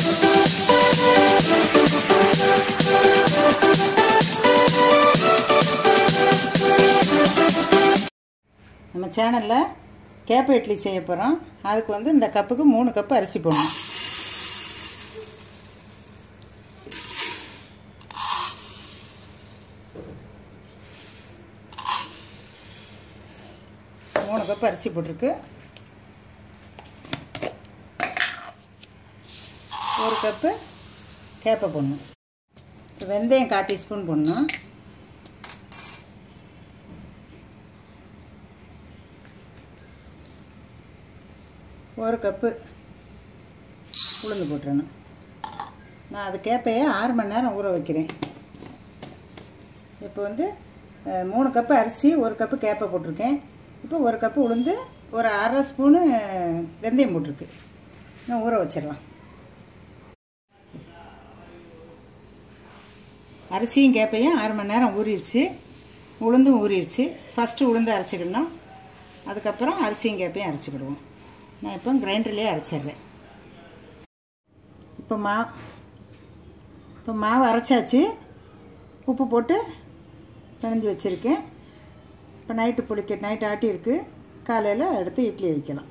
நம்ம சேனலில் கேப்ப இட்லி செய்ய போகிறோம் அதுக்கு வந்து இந்த கப்புக்கு மூணு கப்பு அரிசி போடணும் மூணு கப்பு அரிசி போட்டிருக்கு ஒரு கப்பு கேப்பை போடணும் இப்போ வெந்தயம் கால் டீஸ்பூன் போடணும் ஒரு கப்பு உளுந்து போட்டுறணும் நான் அது கேப்பையே ஆறு மணி நேரம் ஊற வைக்கிறேன் இப்போ வந்து அஹ், மூணு கப்பு அரிசி ஒரு கப்பு கேப்பை போட்டிருக்கேன் இப்போ ஒரு கப்பு உளுந்து ஒரு அரை ஸ்பூனு வெந்தயம் போட்டிருக்கு நான் ஊற வச்சிடலாம் அரிசியும் கேப்பையும் ஆறு மணி நேரம் ஊறிடுச்சு உளுந்தும் ஊறிடுச்சு ஃபஸ்ட்டு உளுந்து அரைச்சிக்கணும் அதுக்கப்புறம் அரிசியும் கேப்பையும் அரைச்சிக்கிடுவோம் நான் இப்போ கிரைண்டர்லேயே அரைச்சிடுறேன் இப்போ மா இப்போ மாவு அரைச்சாச்சு உப்பு போட்டு பிணைஞ்சு வச்சுருக்கேன் இப்போ நைட்டு புளிக்க நைட்டு ஆட்டியிருக்கு காலையில் எடுத்து இட்லி வைக்கலாம்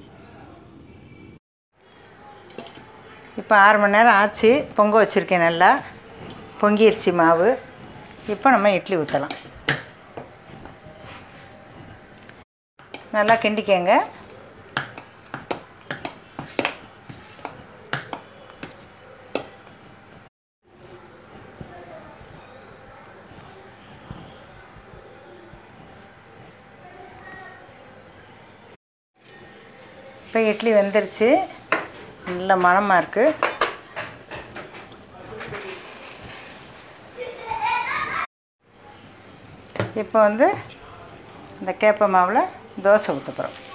இப்போ ஆறு மணி நேரம் ஆச்சு பொங்க வச்சுருக்கேன் நல்லா பொங்கிருச்சு மாவு இப்போ நம்ம இட்லி ஊற்றலாம் நல்லா கிண்டிக்கங்க இப்போ இட்லி வெந்துருச்சு நல்ல மணமாக இருக்குது இப்போ வந்து இந்த கேப்ப மாவில் தோசை ஊற்ற போகிறோம்